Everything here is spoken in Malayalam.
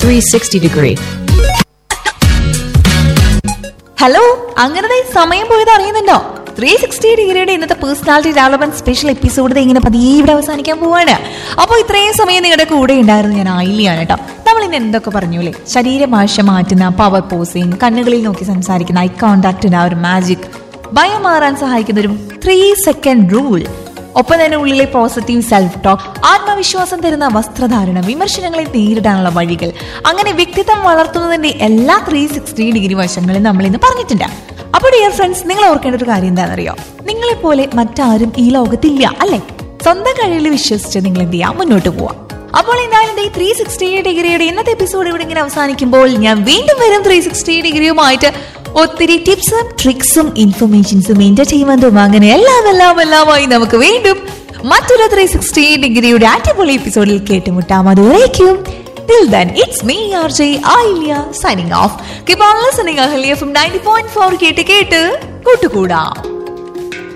360 degree. ഹലോ അങ്ങനെ ദേ സമയം പോയത് അറിയുന്നുണ്ടോ ത്രീ സിക്സ്റ്റി ഡിഗ്രിയുടെ ഇന്നത്തെ പേഴ്സണാലിറ്റി ഡെവലപ്മെന്റ് സ്പെഷ്യൽ എപ്പിസോഡ് ഇങ്ങനെ പതിയെ ഇവിടെ അവസാനിക്കാൻ പോവാണ് അപ്പോൾ ഇത്രയും സമയം നിങ്ങളുടെ കൂടെ ഉണ്ടായിരുന്നു ഞാൻ ആയില്ലാണ് കേട്ടോ നമ്മൾ ഇന്ന് എന്തൊക്കെ പറഞ്ഞൂലേ ശരീരഭാഷ മാറ്റുന്ന പവർ പോസിങ് കണ്ണുകളിൽ നോക്കി സംസാരിക്കുന്ന ഐ കോണ്ടാക്റ്റിന്റെ ആ ഒരു മാജിക് ഭയം മാറാൻ സഹായിക്കുന്ന ഒരു ത്രീ സെക്കൻഡ് റൂൾ ഒപ്പം തന്നെ ഉള്ളിലെ പോസിറ്റീവ് സെൽഫ് ടോക്ക് ആത്മവിശ്വാസം തരുന്ന വസ്ത്രധാരണം വിമർശനങ്ങളെ നേരിടാനുള്ള വഴികൾ അങ്ങനെ വ്യക്തിത്വം വളർത്തുന്നതിന്റെ എല്ലാ ത്രീ സിക്സ്റ്റി ഡിഗ്രി വശങ്ങളും നമ്മൾ ഇന്ന് പറഞ്ഞിട്ടുണ്ട് അപ്പോൾ ഡിയർ ഫ്രണ്ട്സ് നിങ്ങൾ ഓർക്കേണ്ട ഒരു കാര്യം എന്താണെന്നറിയോ നിങ്ങളെ പോലെ മറ്റാരും ഈ ലോകത്തില്ല അല്ലെ സ്വന്തം കഴിവിൽ വിശ്വസിച്ച് നിങ്ങൾ എന്ത് ചെയ്യാം മുന്നോട്ട് പോവാം അപ്പോൾ എന്തായാലും ഈ ത്രീ സിക്സ്റ്റി ഡിഗ്രിയുടെ ഇന്നത്തെ എപ്പിസോഡ് ഇവിടെ ഇങ്ങനെ അവസാനിക്കുമ്പോൾ ഞാൻ വീണ്ടും വരും ത്രീ സിക്സ്റ്റി ഡിഗ്രിയുമായിട്ട് ഒത്തിരി ടിപ്സും ട്രിക്സും ഇൻഫർമേഷൻസും എന്റർടൈൻമെന്റും അങ്ങനെ എല്ലാം എല്ലാം എല്ലാമായി നമുക്ക് വീണ്ടും മറ്റൊരു ത്രീ സിക്സ്റ്റി ഡിഗ്രിയുടെ അടിപൊളി എപ്പിസോഡിൽ കേട്ടുമുട്ടാം അതുവരേക്കും Till then, it's me, RJ Ailia, signing off. Keep on listening, Ahilya from 90.4 കേട്ട് കേട്ട് കൂട്ടുകൂടാം